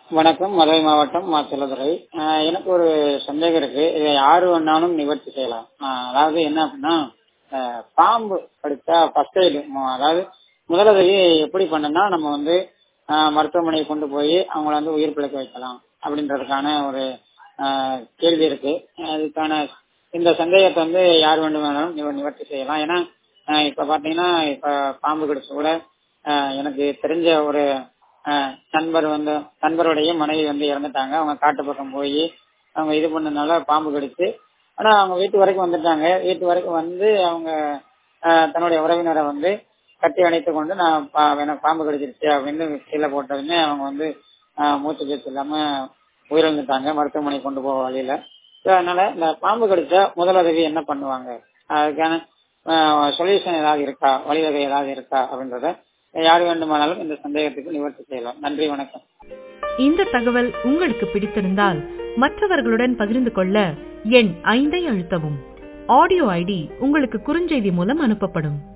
வணக்கம் மதுரை மாவட்டம் மா செல்லதுரை ஆஹ் எனக்கு ஒரு சந்தேகம் இருக்கு இதை யாரு வேணாலும் நிவர்த்தி செய்யலாம் ஆஹ் அதாவது என்ன அப்படின்னா ஆஹ் பாம்பு கடிச்சா ஃபர்ஸ்ட் எய்டு அதாவது முதலுதவி எப்படி பண்ணனா நம்ம வந்து ஆஹ் மருத்துவமனைக்கு கொண்டு போய் அவங்கள வந்து உயிர் பிழைக்க வைக்கலாம் அப்படின்றதுக்கான ஒரு ஆஹ் கேள்வி இருக்கு அதுக்கான இந்த சந்தேகத்தை வந்து யார் வேண்டுமானாலும் நிவ- நிவர்த்தி செய்யலாம் ஏன்னா ஆஹ் இப்ப பாத்தீங்கன்னா இப்ப பாம்பு கடிச்சு கூட ஆஹ் எனக்கு தெரிஞ்ச ஒரு ஆஹ் நண்பர் வந்து நண்பருடைய மனைவி வந்து இறந்துட்டாங்க அவங்க காட்டு பக்கம் போய் அவங்க இது பண்ணனால பாம்பு கடிச்சு ஆனா அவங்க வீட்டு வரைக்கும் வந்துட்டாங்க வீட்டு வரைக்கும் வந்து அவங்க ஆஹ் தன்னுடைய உறவினரை வந்து கட்டி அணைத்து கொண்டு நான் பா- எனக்கு பாம்பு கடிச்சிருச்சு அப்படின்னு கீழே போட்டதுமே அவங்க வந்து ஆஹ் மூச்சு பேச்சு இல்லாம உயிரிழந்துட்டாங்க மருத்துவமனை கொண்டு போக வழியில So, அதனால இந்த பாம்பு கடிச்சா முதலுதவி என்ன பண்ணுவாங்க அதுக்கான சொல்யூஷன் ஏதாவது இருக்கா வழிவகை ஏதாவது இருக்கா அப்படின்றத யார் வேண்டுமானாலும் இந்த சந்தேகத்துக்கு நிவர்த்தி செய்யலாம் நன்றி வணக்கம் இந்த தகவல் உங்களுக்கு பிடித்திருந்தால் மற்றவர்களுடன் பகிர்ந்து கொள்ள எண் ஐந்தை அழுத்தவும் ஆடியோ ஐடி உங்களுக்கு குறுஞ்செய்தி மூலம் அனுப்பப்படும்